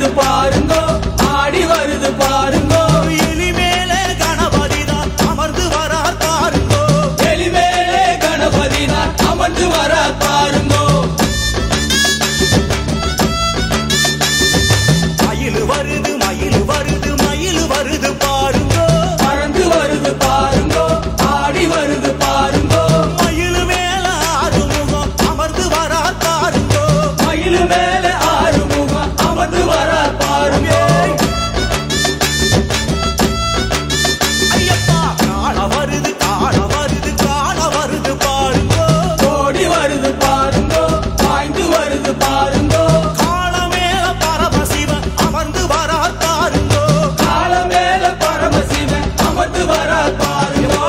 வருது பாருங்கோ ஆடி வருது பாருங்கோ இனிமேலே கணபதிதான் அமர்ந்து வரார் பாருங்கோ எலிமேலே கணபதி நான் அமர்ந்து வர பாருங்கோ மயில் வருது மயில் வருது மயில் வருது பாருங்கோ பறந்து வருது பாருங்கோ ஆடி வருது பாருங்கோ மயில் மேல ஆறுமுகம் அமர்ந்து வரார் பாருங்கோ மயிலு மேல ஆறு முகம் அமர்ந்து வர பாருங்கோ ஐயப்பா காண வருது காண வருது காண வருது பாருங்கோ ஓடி வருது பாருங்கோ பாய்ந்து வருது பாருங்கோ காண மேல பரமசிவன் அமர்ந்து வரார் பாருங்கோ கால மேல பரமசிவன் அமர்ந்து வர பாருங்கோ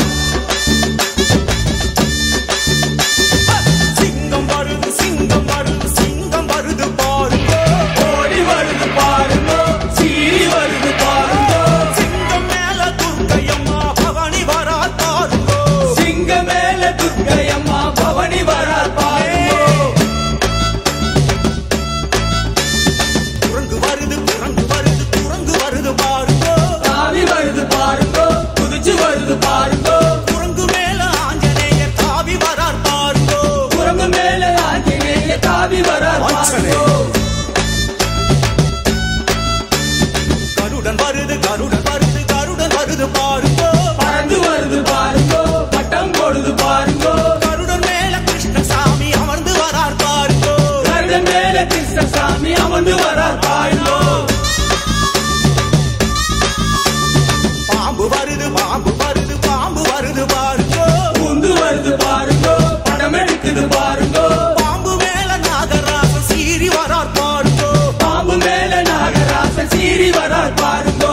சிங்கம் வருது சிங்கம் வருது சிங்கம் வருது பாருங்கோ ஓடி வருது பாருங்கோ சீறி வருது பாருங்கோ சிங்கம் மேல துர்க்கையம்மா பவனி வரார் பாருங்கோ சிங்க மேல துர்க்கையம்மா பவனி வர பாருங்கோ குரங்கு வருது குரங்கு வருது குரங்கு வருது பாருங்கோ தாவி வருது பாருங்கோ குதிச்சு வருது பாருங்கோ குரங்கு மேல ஆஞ்சநேயர் தாவி வரார் பாருங்கோ குரங்கு மேல ஆஞ்சநேய தாவி வர பாருங்கோ கருடன் வருது கருடன் வருது கருடன் வருது பாருங்கோ பறந்து வருது பாருங்கோ பட்டம் போடுது பாருங்கோ கருடன் மேல கிருஷ்ணசாமி அமர்ந்து வரார் பாருங்கோ கருடன் மேல கிருஷ்ணசாமி அமர்ந்து வர பாருங்கோ பாம்பு வருது பாம்பு வருது பாம்பு வருது பாருங்கோ பூந்து வருது பாருங்கோ படம் எடுக்குது பாருங்கோ பாம்பு மேல நாகராசன் சீறி வரார் பாருங்கோ பாம்பு மேல நாகராசன் சீறி வர பாருங்கோ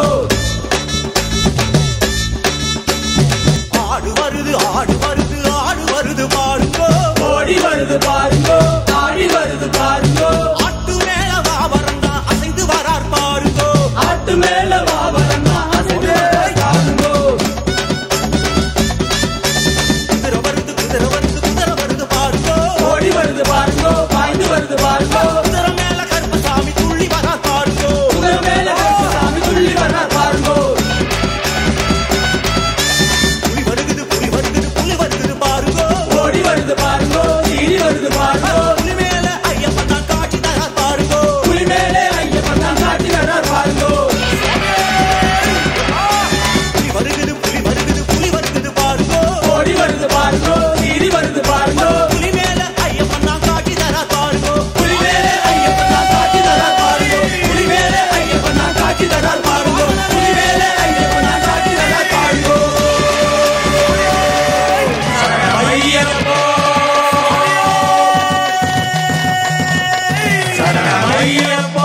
ஆடு வருது ஆடு வருது ஆடு வருது பாருங்கோ ஓடி வருது பாருங்கோ ஆடி வருது பாருங்கோ ஆட்டு மேல வாபரண்டா அசைந்து வரார் பாருங்கோ ஆட்டு மேல வாபரமா அசைந்து வர பாருங்கோ குதிரை வருது குதிரை வருது குதிரை வருது பாருங்கோ ஓடி வருது பாருங்கோ பாய்ந்து வருது பாருங்கோ குதிரை மேல கருப்பசாமி துள்ளி வரார் பாருங்கோ குதிரை மேல கருப்பசாமி துள்ளி வர பாருங்கோ புலி வருகுது புலி வருகுது புலி வருகுது பாருங்கோ ஓடி வருது பாருங்கோ சீறி வருது பாருங்கோ புலி மேல ஐயப்பன் தான் காட்சி தரார் பாருங்கோ புலி மேலே ஐயப்பன் தான் காட்டி வர பாருங்கோ புலி வருகுது புலி வருகுது புலி வருகுது பாருங்கோ ஓடி வருது பாருங்கோ சீறி வருது பாருங்கோ புலி மேல ஐயப்பன் தான் காட்சி தரார் பாருங்கோ புலி மேலே ஐயப்பன் தான் காட்டி தர பாருங்கோ புலி மேலே ஐயப்பன் தான் காட்டி தர பாருங்கோ புலி மேலே ஐயப்பன் தான் காட்டி தர பாருங்கோ ஐயப்போ சரணமையப்போ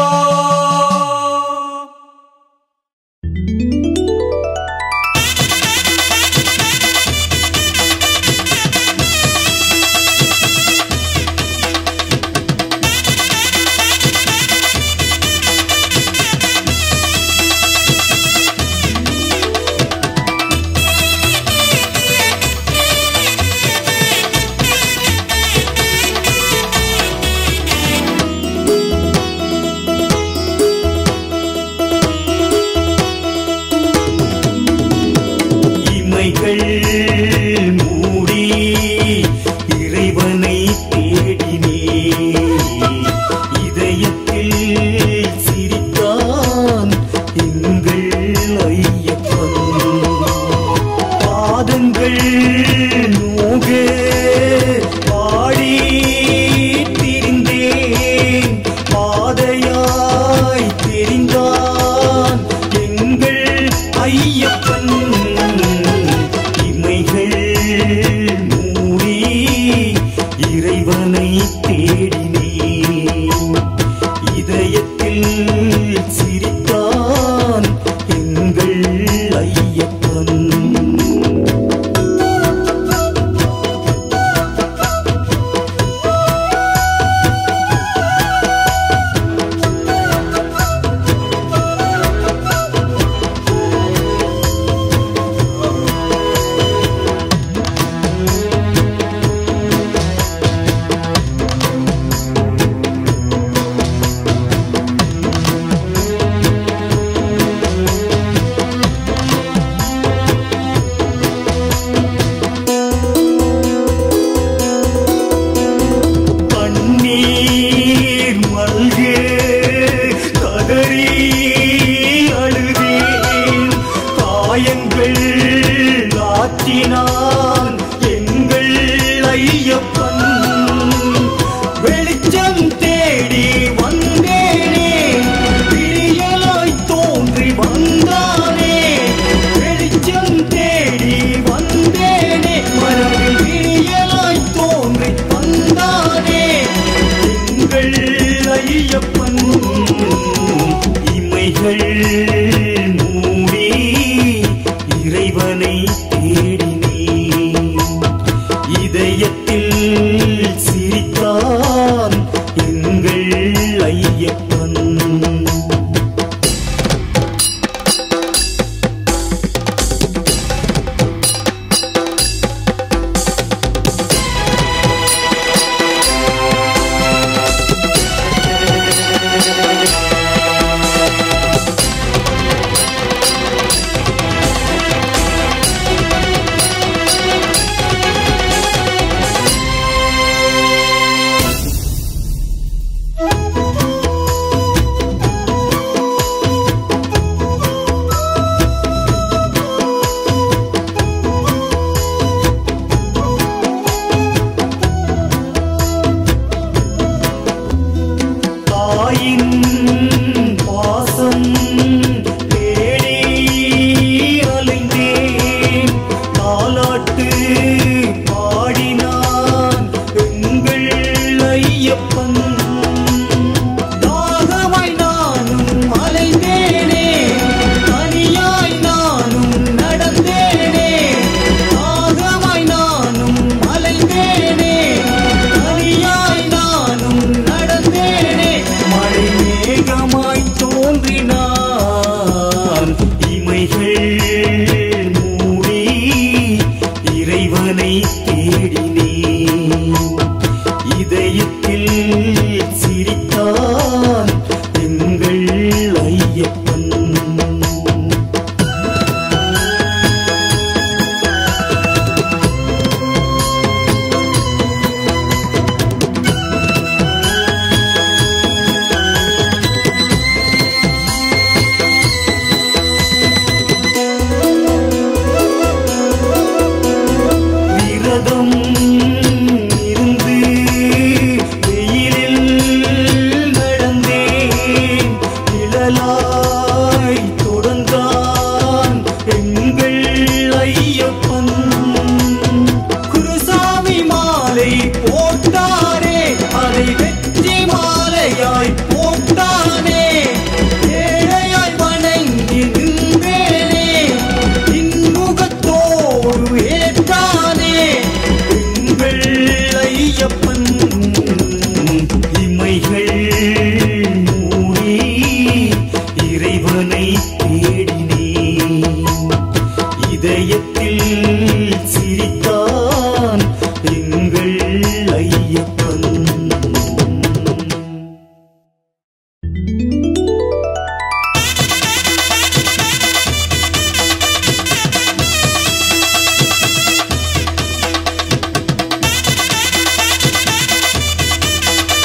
இமைகள் மூடி இறைவனை தேடினே இதயத்தில் சிரித்தான் எங்கள் ஐயப்பன் பாதங்கள் நோக பாடி திரிந்தேன் பாதையாய் தெரிந்தான் எங்கள் ஐயப்பன் இமைகள் மூடி இறைவனை தேடினேன் இதயத்தில் சிரித்தான் எங்கள் ஐயப்பன் கதறி அழுதேன் காயங்கள் ஆற்றினான் எங்கள் ஐயப்பன் வெளிச்சம் தேடி வந்தேனே விடியலாய் தோன்றி வந்தானே வெளிச்சம் தேடி வந்தேனே மரபில் விடியலாய் தோன்றி வந்தானே எங்கள் ஐயப்பன் இமைகள் மூடி இறைவனை தேடினேன் இதயத்தில் சிரித்தான் எங்கள் ஐயப்பன் தாயின் பாசம் தேடி அலைந்தேன் தாலாட்டு பாடினான் எங்கள் ஐயப்பன் தாகமாய் நானும் அலைந்தேனே தனியாய் நானும் நடந்தேனே தாகமாய் நானும் அலைந்தேனே தனியாய் நானும் நடந்தேனே மழை மேகமாய் தோன்றினான் இமைகள் மூடி இறைவனை தேடினேன் இதயத்தில் சிரித்தான் எங்கள் ஐயப்பன் விரதம் இருந்து வெயிலில் நடந்தேன் நிழலாய் தொடர்ந்தான் எங்கள் ஐயப்பன் குருசாமி மாலை போட்டாரே அதை வெற்றி மாலையாய் போட்டானே ஏழையாய் வணங்கி நின்றேனே இன்முகத்தோடு ஏற்றானே எங்கள் ஐயப்பன் இமைகள் மூடி இறைவனை தேடினேன் இதயத்தில் சிரித்தான் எங்கள் ஐயப்பன்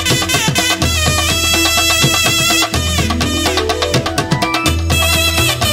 ஆ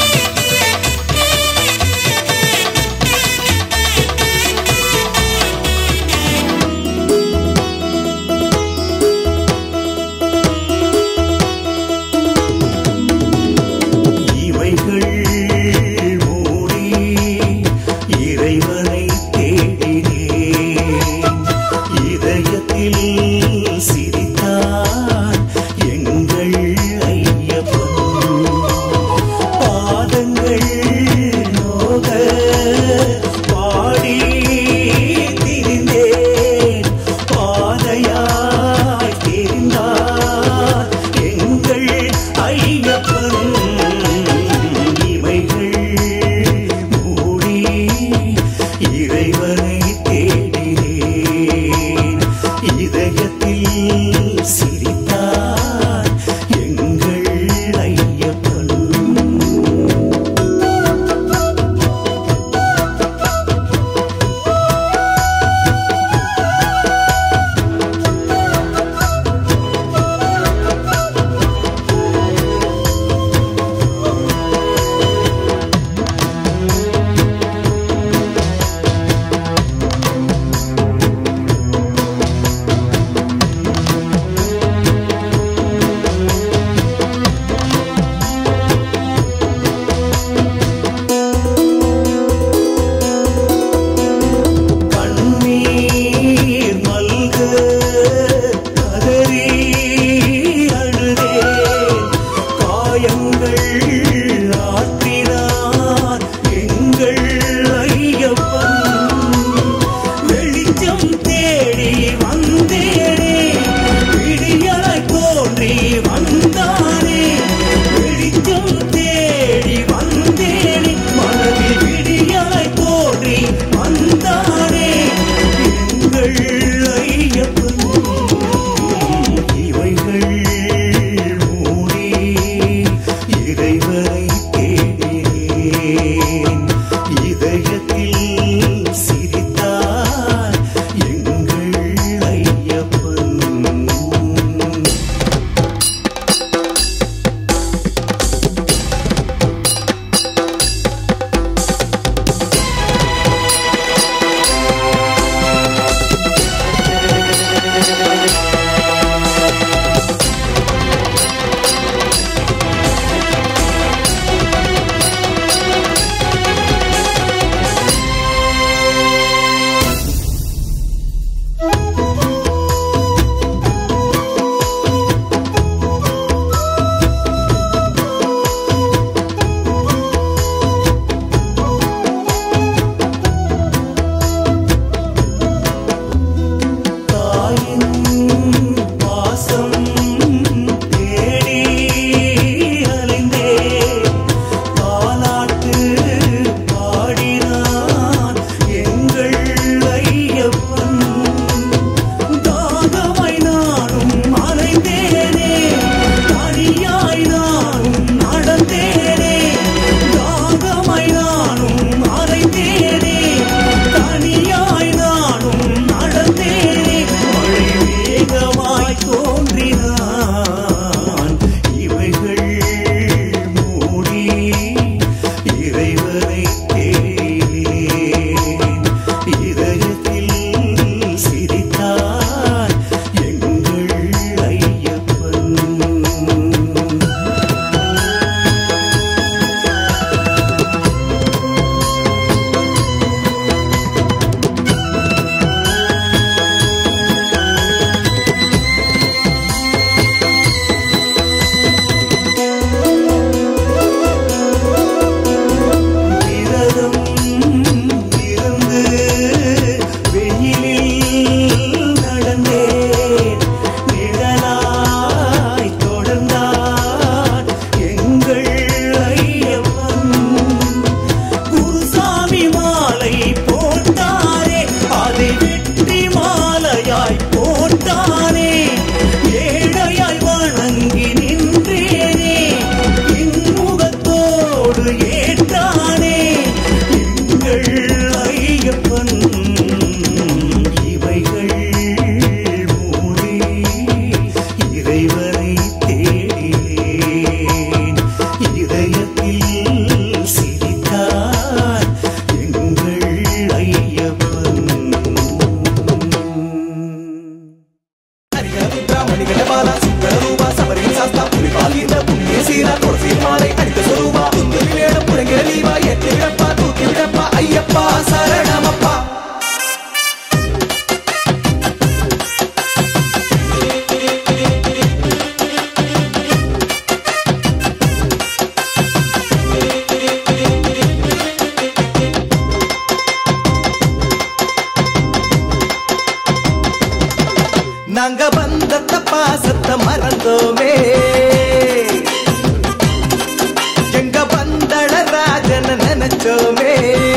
எங்கள் ஆற்றினார் எங்கள் ஐயப்பன் வெளிச்சம் தேடி வந்தேனே விடியலை தோன்றி வந்தானே வெளிச்சம் தேடி வந்தேனே மனதில் விடியலை தோன்றி வந்தானே எங்கள் ஐயப்பன் இவைகள் மூடி இறைவரை தேடினேன் இதயத்தில் சிரித்தார் எங்கள் ஐயப்பன் தாயின் பாசம் தேடி அலைந்தே தாலாட்டு பாடினான் எங்கள் ஐயப்பன் தாகமாய் நானும் அலைந்தேனே தனியாய் நானும் நடந்தேனே தாகமாய் நானும் அலைந்தேனே தனியாய் நானும் நடந்தேனே மழை வேகமாய் தோன்றினான் இவைகள் மூடி இறைவனை தேடினேன் இதயத்தில் சிரித்தார் எங்கள் ஐயப்பன் விரதம் இருந்து வெயிலில் நடந்தேன் நிழலாய் தொடர்ந்தார் எங்கள் ஐயப்பன் குருசாமி மாலை போட்டாரே அதை வெற்றி மாலையாய் போட்டானே ஏழையாய் வணங்கி நின்றேனே இன்முகத்தோடு ஏற்றானே எங்கள் ஐயப்பன் இவைகள் மூடி இறைவனை தேடினேன் இதயத்தில் சிரித்தார் எங்கள் ஐயப்பன் ஹரிகரபுத்ரா மணிகண்டபாலா சுந்தரரூபா சபரியின் சாஸ்தா புலிபால் இந்த புண்ணிய சீரா துளசி மாலை அடித்த சொரூபா துந்துவி வேடம் புழங்கிற லீவா ஏற்றி விடப்பா தூக்கி விடப்பா ஐயப்பா சரணமப்பா நாங்க பந்தத்த பாசத்தை மறந்தோமே எங்க பந்தள ராஜன நினைச்சோமே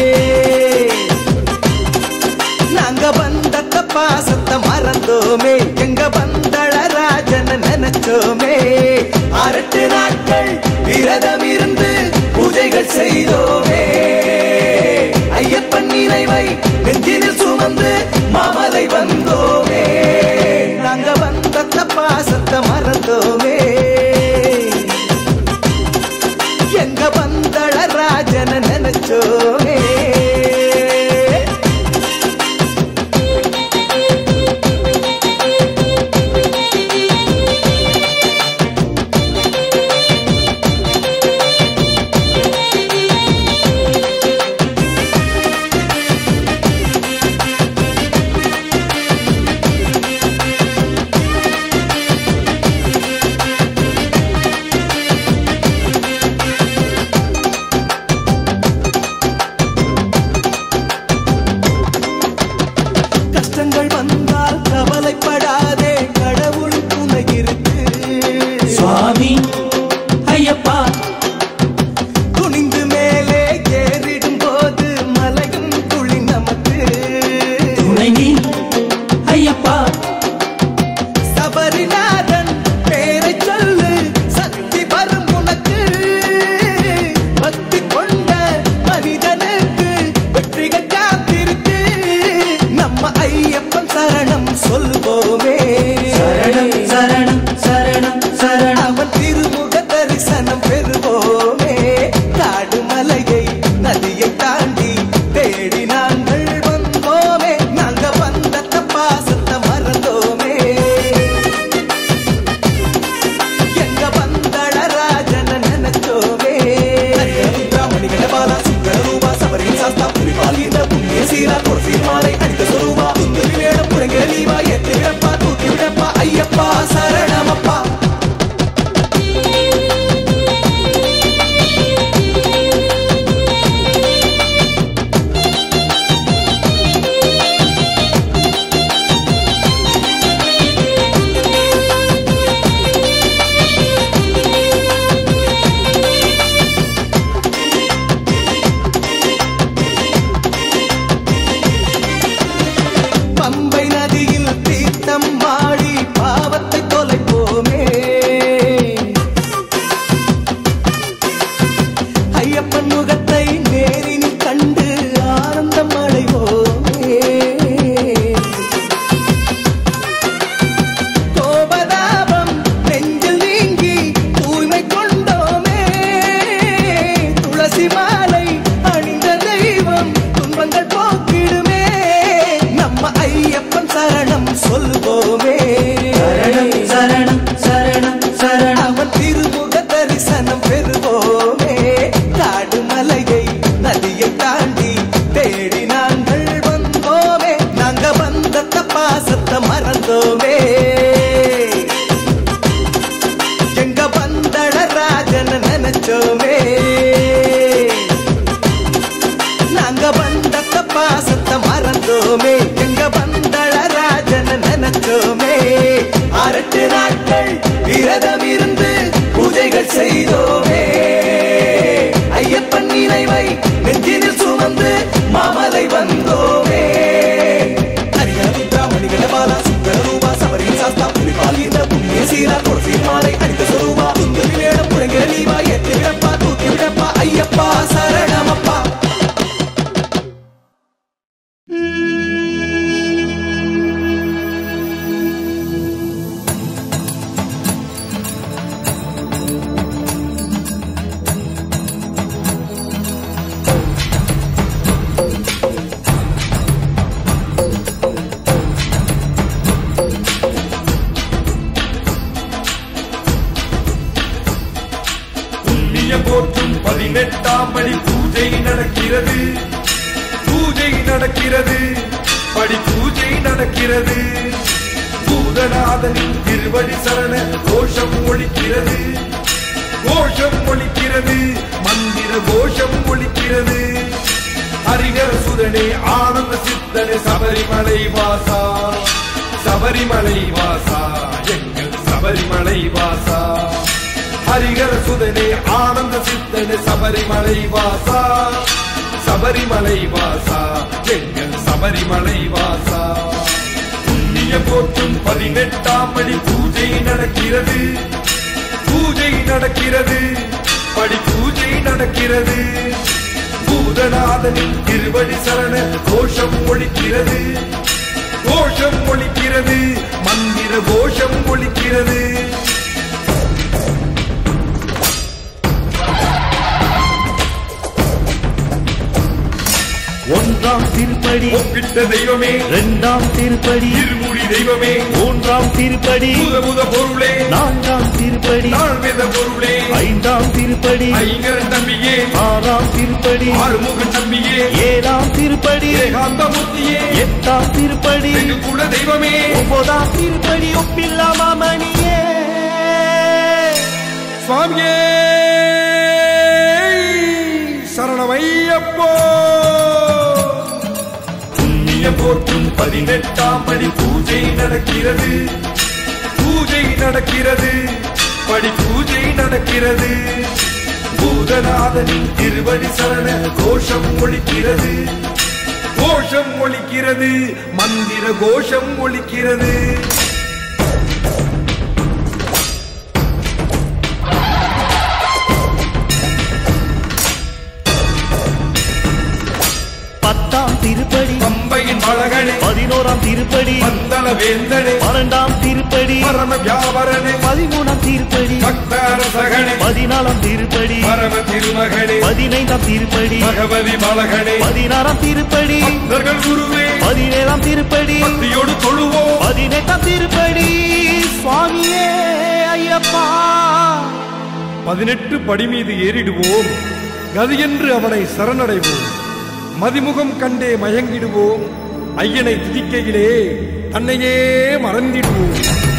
நாங்க பந்தத்த பாசத்தை மறந்தோமே எங்க பந்தள ராஜன நினைச்சோமே அரட்டு நாட்கள் விரதம் இருந்து பூஜைகள் செய்தோமே ஐயப்பன் நினைவை நெஞ்சினில் சுமந்து மாமலை வந்தோமே நாங்க வந்த பாசத்தை மறந்தோமே எங்க பந்தள ராஜன நினைச்சோமே மறந்தோமே எங்க பந்தள ராஜன நினைச்சோமே நாங்க வந்தத்த பாசத்தை மறந்தோமே எங்க பந்தள ராஜன நினைச்சோமே அரட்டு நாட்கள் விரதம் இருந்து பூஜைகள் செய்தோமே ஐயப்பன் நினைவை நெஞ்சினில் சுமந்து மாமலை வந்தோமே ஹரிகர புத்ரா மணிகர பாலா சுந்தர ரூபா சபரியின் சாஸ்தா புலிபால் இந்த புண்ணிய சீரா துளசி மாலை அடித்த சொரூபா துந்தரி வேடம் புழங்கிற நீவா ஏற்றி விடப்பா தூக்கி விடப்பா ஐயப்பா சரணமப்பா புண்ணிய போற்றும் பதினெட்டாம் படி பூஜை நடக்கிறது பூஜை நடக்கிறது படி பூஜை நடக்கிறது பூதநாதனின் திருவடி சரண கோஷம் ஒழிக்கிறது கோஷம் ஒழிக்கிறது மந்திர கோஷம் ஒழிக்கிறது ஹரிகர சுதனே ஆனந்த சித்தனே சபரிமலை வாசா சபரிமலை வாசா எங்கள் சபரிமலை வாசா ஹரிகர சுதனே ஆனந்த சித்தனே சபரிமலை வாசா சபரிமலை வாசா எங்கள் சபரிமலை வாசா புண்ணிய போற்றும் பதினெட்டாம் படி பூஜை நடக்கிறது பூஜை நடக்கிறது படி பூஜை நடக்கிறது பூதநாதனின் திருவடி சரண கோஷம் ஒழிக்கிறது கோஷம் ஒழிக்கிறது மந்திர கோஷம் ஒழிக்கிறது ஒன்றாம் திருப்படி ஒப்பிட்ட தெய்வமே இரண்டாம் திருப்படி இருமுடி தெய்வமே மூன்றாம் திருப்படி புத புத பொருளே நான்காம் திருப்படி தாழ்வேத பொருளே ஐந்தாம் திருப்படி ஐங்கரன் தம்பியே ஆறாம் திருப்படி ஆறுமுகன் தம்பியே ஏழாம் திருப்படி ஏகாந்த மூர்த்தியே எட்டாம் திருப்படி எங்க குல தெய்வமே ஒன்பதாம் திருப்படி ஒப்பில்லாமா மணியே சுவாமியே சரணமையப்போ புண்ணிய போற்றும் பதினெட்டாம் படி பூஜை நடக்கிறது பூஜை நடக்கிறது படி பூஜை நடக்கிறது பூதநாதனின் திருவடி சரண கோஷம் ஒழிக்கிறது கோஷம் ஒழிக்கிறது மந்திர கோஷம் ஒழிக்கிறது பத்தாம் திருப்படி பம்பையின் மழகனே பதினோராம் திருப்படி பந்தள வேந்தனே பன்னெண்டாம் திருப்படி பரம வியாபரனே பதிமூணாம் திருப்படி பக்தாரசகனே பதினாலாம் திருப்படி பரம திருமகனே பதினைந்தாம் திருப்படி பகவதி மலகனே பதினாறாம் திருப்படி பக்தர்கள் குருவே பதினேழாம் திருப்படி பக்தியோடு தொழுவோம் பதினெட்டாம் திருப்படி சுவாமியே ஐயப்பா பதினெட்டு படி மீது ஏறிடுவோம் கதியென்று அவனை சரணடைவோம் மதிமுகம் கண்டே மயங்கிடுவோம் ஐயனை துதிக்கையிலே தன்னையே மறந்திடுவோம்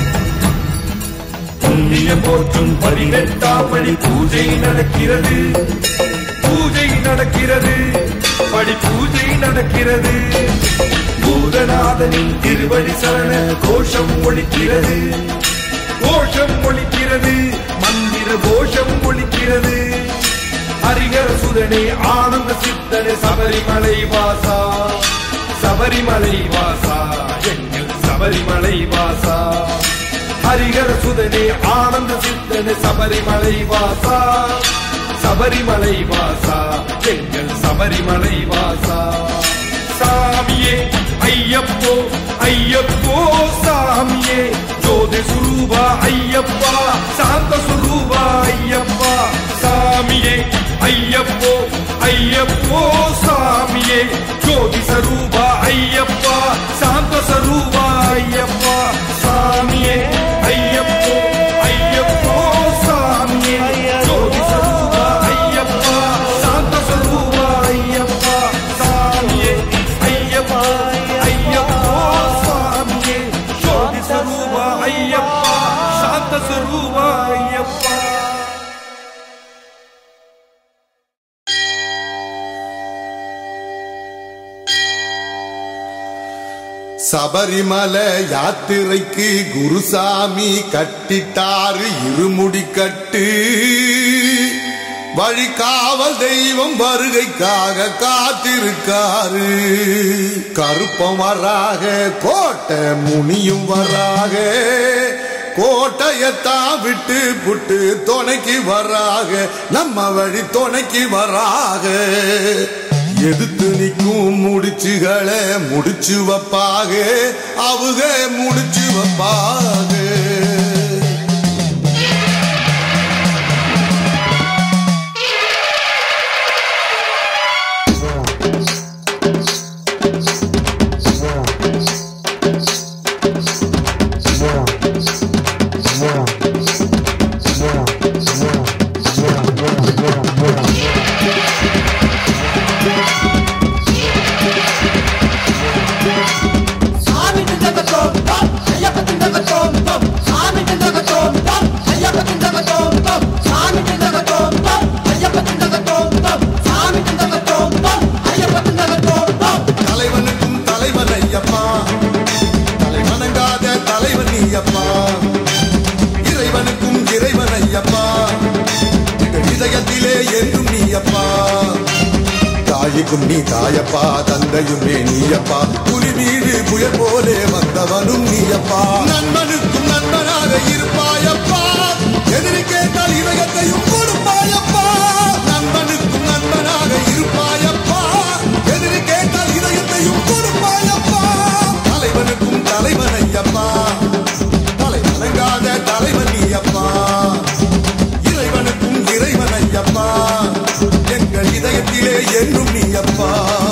புண்ணிய போற்றும் பதினெட்டாம் படி பூஜை நடக்கிறது பூஜை நடக்கிறது படி பூஜை நடக்கிறது பூதநாதனின் திருவடி சரண கோஷம் ஒழிக்கிறது கோஷம் ஒழிக்கிறது மந்திர கோஷம் ஒழிக்கிறது ஹரிகர சுதனே ஆனந்த சித்தனே சபரிமலை வாசா சபரிமலை வாசா எங்கள் சபரிமலை வாசா ஹரிகர சுதனே ஆனந்த சித்தனே சபரிமலை வாசா சபரிமலை வாசா எங்கள் சபரிமலை வாசா சாமியே ஐயப்போ ஐயப்போ சாமியே ஜோதி சுரூபா ஐயப்பா சாந்த சுரூபா ஐயப்பா சாமியே ஐயப்போ ஐயப்போ சாமியே ஜோதி சரூபா ஐயப்பா சாந்த சரூபா ஐயப்பா சாமியே ஐயப்போ ஐயப்போ சாமியே ஜோதி சரூபா ஐயப்பா சாந்த சரூபா ஐயப்பா சாமியே ஐயப்பா ஐயப்போ சாமியே ஜோதி சபரிமலை யாத்திரைக்கு குருசாமி கட்டிட்டாரு இருமுடி கட்டு வழி காவல் தெய்வம் வருகைக்காக காத்திருக்காரு கருப்பம் வராக கோட்டை முனியும் வராக கோட்டையத்தான் விட்டு புட்டு துணைக்கு வராக நம்ம வழி துணைக்கு வராக எதிர்த்து நிற்கும் முடிச்சுகளை முடிச்சு வைப்பாக அவங்க முடிச்சு வைப்பாக சாமி திண்டகத்தோம் தோம் ஐயப்ப திண்டகத்தோம் தோம் சாமி திண்டகத்தோம் தோம் ஐயப்ப திண்டகத்தோம் தோம் சாமி திண்டகத்தோம் தோம் ஐயப்ப திண்டகத்தோம் தோம் சாமி திண்டகத்தோம் தோம் ஐயப்ப திண்டகத்தோம் தோம் தலைவனுக்கும் தலைவன் ஐயப்பா தலைவணங்காத தலைவன் நீயப்பா இறைவனுக்கும் இறைவன் ஐயப்பா எங்கள் இதயத்திலே என்றும் நீயப்பா தாய்க்கும் நீ தாயப்பா தந்தையும் நீ நீயப்பா புலி மீது புயல் போலே வந்தவனும் நீயப்பா நண்பனுக்கும் நண்பனாக இருப்பாயப்பா எதிரி கேட்டால் இதயத்தையும் கொடுப்பாயப்பா நண்பனுக்கும் நண்பனாக இருப்பாயப்பா எதிரி கேட்டால் இதயத்தையும் கொடுப்பாயப்பா தலைவனுக்கும் தலைவன் ஐயப்பா தலைவணங்காத தலைவன் நீயப்பா இறைவனுக்கும் இறைவன் ஐயப்பா எங்கள் இதயத்திலே என்றும் நீயப்பா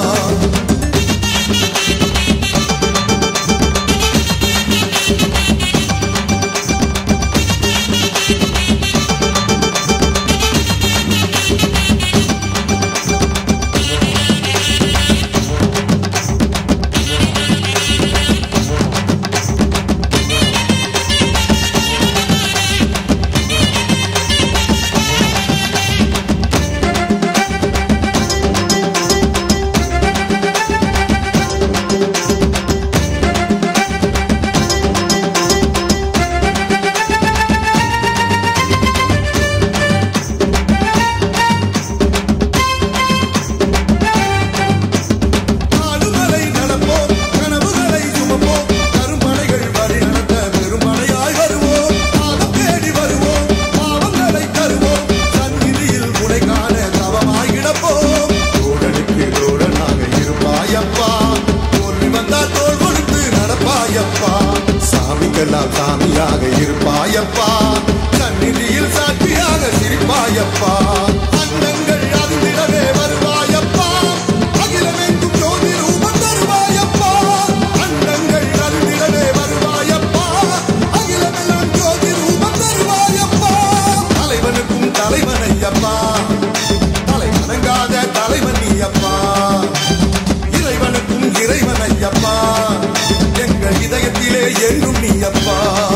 ஆடுகளை நடப்போம் கனவுகளை சுமப்போம் கரும்பனைகள் வழி நடத்த பெருமனையாய் வருவோம் பாதம் தேடி வருவோம் பாவங்களை தருவோம் சந்நிதியில் உனை காண தவமாய் கிடப்போம் தோழனுக்கு தோழனாக இருப்பாயப்பா தோல்வி வந்தால் தோல் கொடுத்து நடப்பாயப்பா சாமிக்கெல்லாம் சாமியாக இருப்பாயப்பா சந்நிதியில் சாட்சியாக சிரிப்பாயப்பா அண்டங்கள் அறிந்திடவே வருவாயப்பா அகிலமெங்கும் ஜோதி ரூபம் தருவாயப்பா அண்டங்கள் அறிந்திடவே வருவாயப்பா அகிலமெல்லாம் ஜோதி ரூபம் தருவாயப்பா தலைவனுக்கும் தலைவன் ஐயப்பா தலைவணங்காத தலைவன் நீயப்பா இறைவனுக்கும் இறைவன் ஐயப்பா எங்கள் இதயத்திலே என்றும் நீயப்பா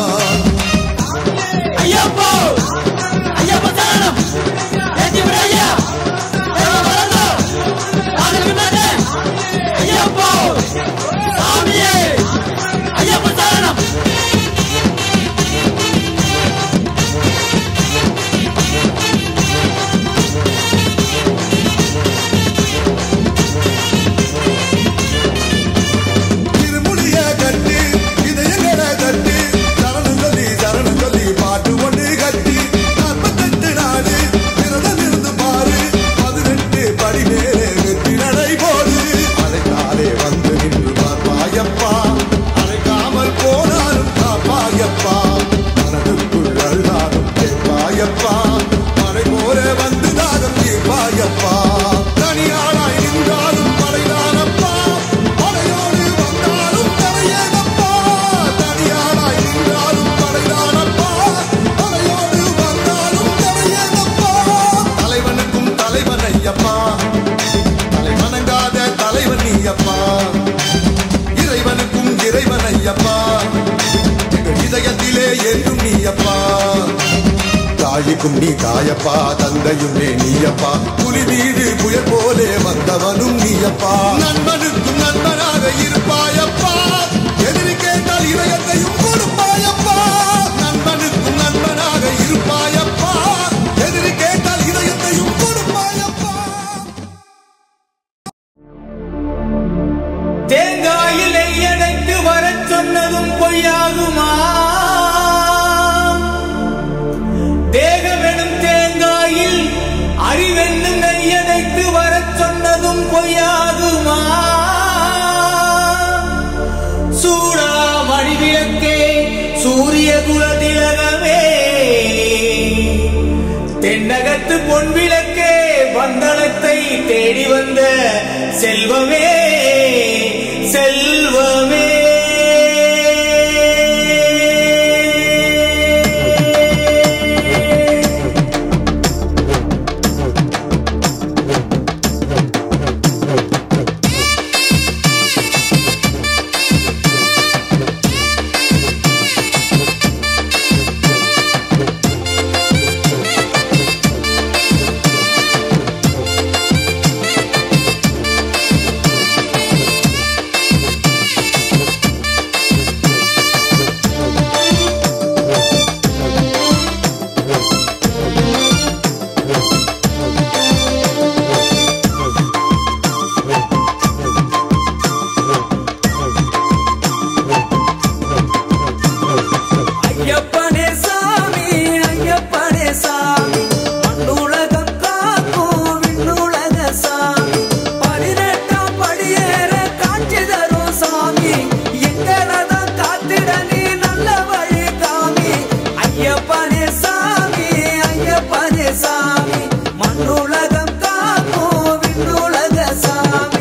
ஐயப்போ ஐயப்ப சரணம் ஏத்தி விடு ஐயா தேவ வரதோ நாங்கள் பின்னாடி ஐயப்போ சாமியே ஐயப்ப சரணம் திருமுடிய கட்டி இதயங்களை கட்டி சரணம் சொல்லி சரணம் சொல்லி பாட்டு ஒன்று கட்டி நாற்பத்தெட்டு நாடு விரதம் இருந்து பாரு பதினெட்டு படி மேலே வெற்றி நடை போடு அழைத்தாலே வந்து நின்று பார்ப்பாயப்பா அழைக்காமல் போனாலும் காப்பாயப்பா மனதுக்குள் அழுதாலும் கேட்பாயப்பா மழை போல வந்து தாகம் தீர்ப்பாயப்பா தனியாளாய் நின்றாலும் படைதானப்பா படையோடு வந்தாலும் தரையேனப்பா தனியாளாய் நின்றாலும் படைதானப்பா படையோடு வந்தாலும் தரையேனப்பா தலைவனுக்கும் தலைவன் ஐயப்பா தலைவணங்காத தலைவன் நீயப்பா இறைவனுக்கும் இறைவன் ஐயப்பா எங்கள் இதயத்திலே என்றும் நீயப்பா தாய்க்கும் நீ தாயப்பா தந்தையும் நீ நீயப்பா புலி வீடு புயல் போலே வந்தவனும் நீயப்பா நண்பனுக்கும் நண்பனாக இருப்பாயப்பா கேட்டால் இதயத்தையும் கொடுப்பாயப்பா நண்பனுக்கும் நண்பனாக இருப்பாயப்பா எதிரி கேட்டால் இதயத்தையும் கொடுப்பாயப்பா தேங்காயில் நெய்யடைத்து வரச் சொன்னதும் பொய்யாகுமா தேகமெனும் தேங்காயில் அறிவென்னும் நெய்யடைத்து வரச் சொன்னதும் பொய்யாகுமா சூடா மணிவிளக்கே சூரிய குலதிலகமே தென்னகத்து பொன் விளக்கே வந்தளத்தை தேடி வந்த செல்வமே செல்வமே ஐயப்பனே சாமி ஐயப்பனே சாமி மண்ணுலகம் காக்கும் விண்ணுலக சாமி பதினெட்டாம் படியேற காட்சி தரும் சாமி எங்களதான் காத்திட நீ நல்ல வழி காமி ஐயப்பனே சாமி ஐயப்பனே சாமி மண்ணுலகம் காக்கும் விண்ணுலக சாமி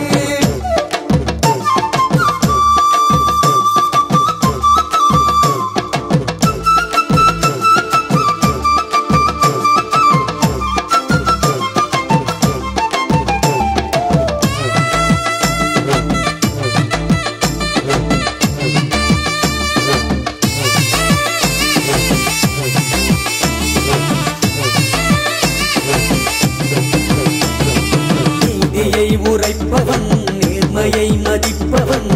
நீதியை உரைப்பவன் நேர்மையை மதிப்பவன்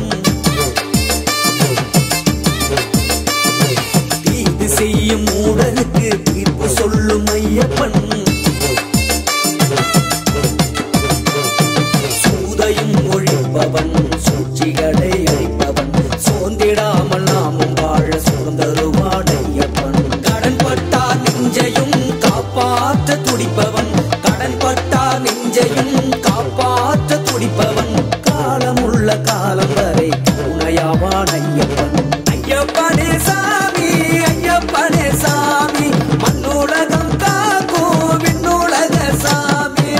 தீது செய்யும் மூடனுக்கு தீர்ப்பு சொல்லும் ஐயப்பன் சூதையும் ஒழிப்பவன் சூழ்ச்சிகளை அழிப்பவன் சோர்ந்திடாமல் நாமும் வாழ சுதந்தருவான் ஐயப்பன் கடன் பட்டா நெஞ்சையும் காப்பாற்ற துடிப்பவன் கடன் பட்டா நெஞ்சையும் காப்பாற்ற துடிப்பவன் காலமுள்ள காலம் வரை கருணையாவான் ஐயப்பன் ஐயப்பனே சாமி ஐயப்பனே சாமி மண்ணுலகம் காக்கும் விண்ணுலக சாமி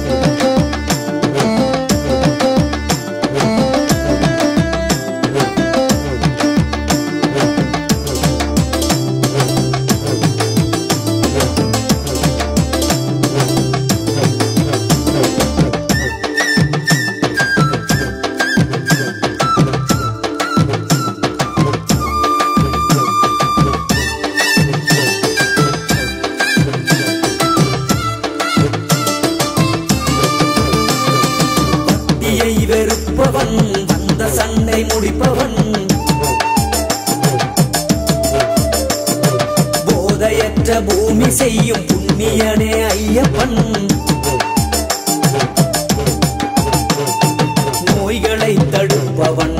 பக்தியை வெறுப்பவன் வந்த சண்டை முடிப்பவன் போதையற்ற பூமி செய்யும் புண்ணியனே ஐயப்பன் நோய்களை தடுப்பவன்